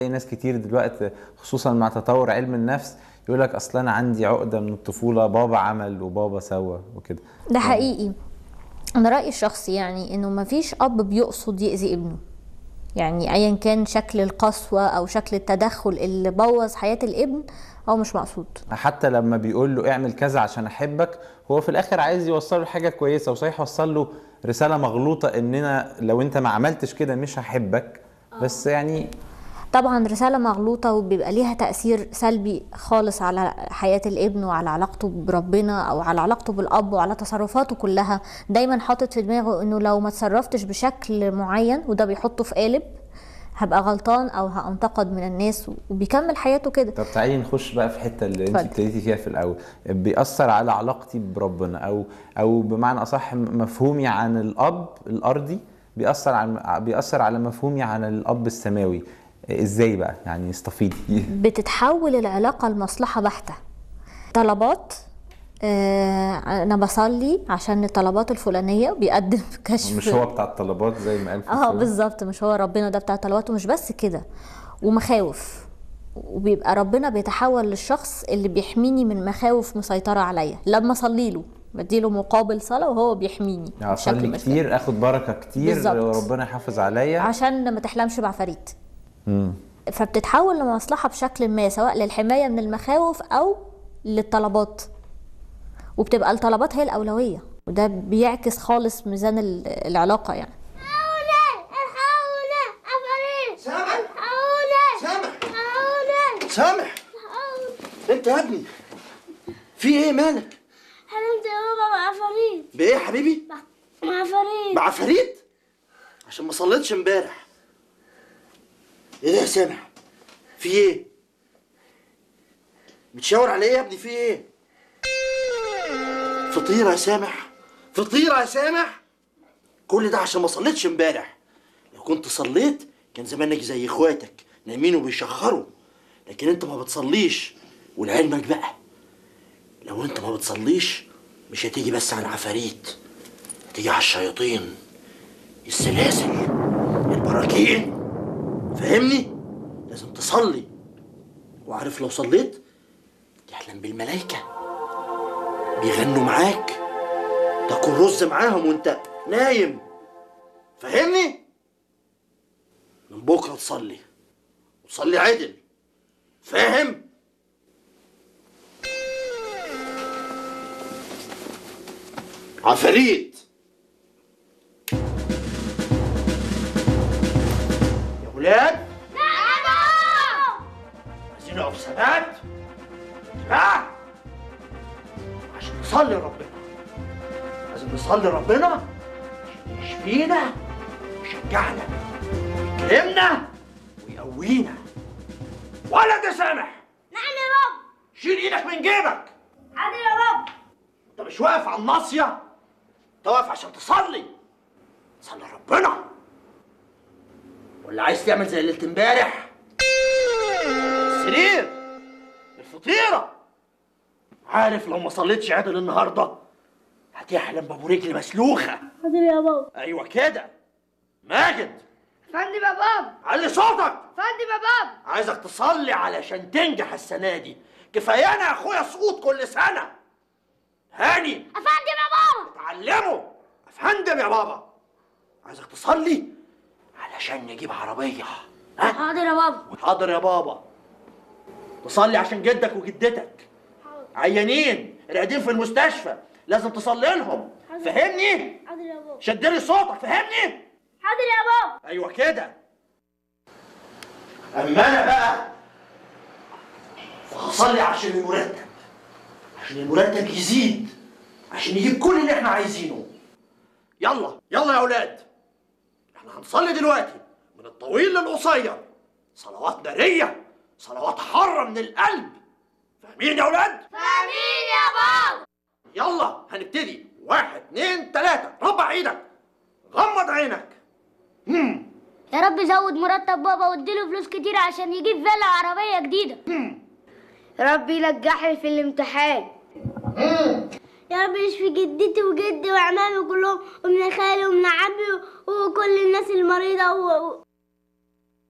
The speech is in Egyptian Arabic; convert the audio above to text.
في ناس كتير دلوقتي خصوصا مع تطور علم النفس يقول لك اصل انا عندي عقده من الطفوله بابا عمل وبابا سوى وكده ده حقيقي انا رايي الشخصي يعني انه مفيش اب بيقصد يأذي ابنه يعني ايا كان شكل القسوه او شكل التدخل اللي بوظ حياه الابن هو مش مقصود حتى لما بيقول له اعمل كذا عشان احبك هو في الاخر عايز يوصل له حاجه كويسه وصحيح وصل له رساله مغلوطه اننا لو انت ما عملتش كده مش هحبك بس يعني طبعا رسالة مغلوطة وبيبقى ليها تأثير سلبي خالص على حياة الابن وعلى علاقته بربنا أو على علاقته بالأب وعلى تصرفاته كلها دايما حاطط في دماغه إنه لو ما تصرفتش بشكل معين وده بيحطه في قالب هبقى غلطان أو هأنتقد من الناس وبيكمل حياته كده طب تعالي نخش بقى في الحته اللي انت اتفضل. ابتديتي فيها في الاول بيأثر على علاقتي بربنا او او بمعنى اصح مفهومي عن الاب الارضي بيأثر على بيأثر على مفهومي عن الاب السماوي ازاي بقى يعني استفيدي بتتحول العلاقة لمصلحة بحتة طلبات آه أنا بصلي عشان الطلبات الفلانية بيقدم كشف مش هو بتاع الطلبات زي ما قال في اه الفيلم؟ بالظبط مش هو ربنا ده بتاع طلبات ومش بس كده ومخاوف وبيبقى ربنا بيتحول للشخص اللي بيحميني من مخاوف مسيطرة عليا لما اصلي له بديله مقابل صلاة وهو بيحميني يعني بشكل اصلي مش كتير اخد بركه كتير بالظبط. وربنا يحافظ عليا عشان ما تحلمش بعفاريت مم. فبتتحول لمصلحة بشكل ما سواء للحماية من المخاوف أو للطلبات وبتبقى الطلبات هي الأولوية وده بيعكس خالص ميزان ال- العلاقة يعني الحقونا عفاريت سامح الحقونا سامح الحقونا سامح انت يا ابني في ايه مالك حلمت يا بابا مع عفاريت بايه يا حبيبي مع عفاريت مع فريد عشان ما صليتش امبارح ايه ده يا سامح في ايه بتشاور على ايه يا ابني في ايه فطيرة يا سامح فطيرة يا سامح كل ده عشان ما صليتش امبارح لو كنت صليت كان زمانك زي اخواتك نايمين وبيشخروا لكن انت ما بتصليش ولعلمك بقى لو انت ما بتصليش مش هتيجي بس على العفاريت هتيجي على الشياطين السلاسل البراكين فاهمني لازم تصلي وعارف لو صليت تحلم بالملائكة بيغنوا معاك تاكل رز معاهم وانت نايم فاهمني من بكرة تصلي وتصلي عدل فاهم عفاريت يا ولاد عايزين نقف ثبات انتباه عشان نصلي ربنا لازم نصلي ربنا عشان يشفينا ويشجعنا ويكرمنا ويقوينا ولد يا سامح نعم يا بابا شيل ايدك من جيبك حاضر يا بابا انت مش واقف على الناصية انت واقف عشان تصلي تصلي ربنا ولا عايز تعمل زي ليلة امبارح السرير الفطيرة عارف لو ما صليتش عدل النهاردة هتحلم بابو رجل مسلوخة حاضر يا بابا ايوه كده ماجد فندم يا بابا علي صوتك فندم يا بابا عايزك تصلي علشان تنجح السنة دي كفايانا يا اخويا سقوط كل سنة هاني افندم يا بابا اتعلموا افندم يا بابا عايزك تصلي علشان نجيب عربية ها حاضر يا بابا حاضر يا بابا تصلي عشان جدك وجدتك عيانين راقدين في المستشفى لازم تصلي لهم فهمني حاضر يا بابا شدلي صوتك فهمني حاضر يا بابا ايوه كده اما انا بقى فهصلي عشان المرتب عشان المرتب يزيد عشان يجيب كل اللي احنا عايزينه يلا يلا يا اولاد احنا هنصلي دلوقتي من الطويل للقصير صلوات ناريه صلوات حاره من القلب فاهمين يا اولاد فاهمين يا بابا يلا هنبتدي واحد اتنين تلاته ربع ايدك غمض عينك مم. يا رب زود مرتب بابا واديله فلوس كتير عشان يجيب فيلا وعربية جديدة يا رب ينجحني في الامتحان يا رب يشفي جدتي وجدي وعمامي كلهم ومن خالي ومن عمي وكل الناس المريضة و...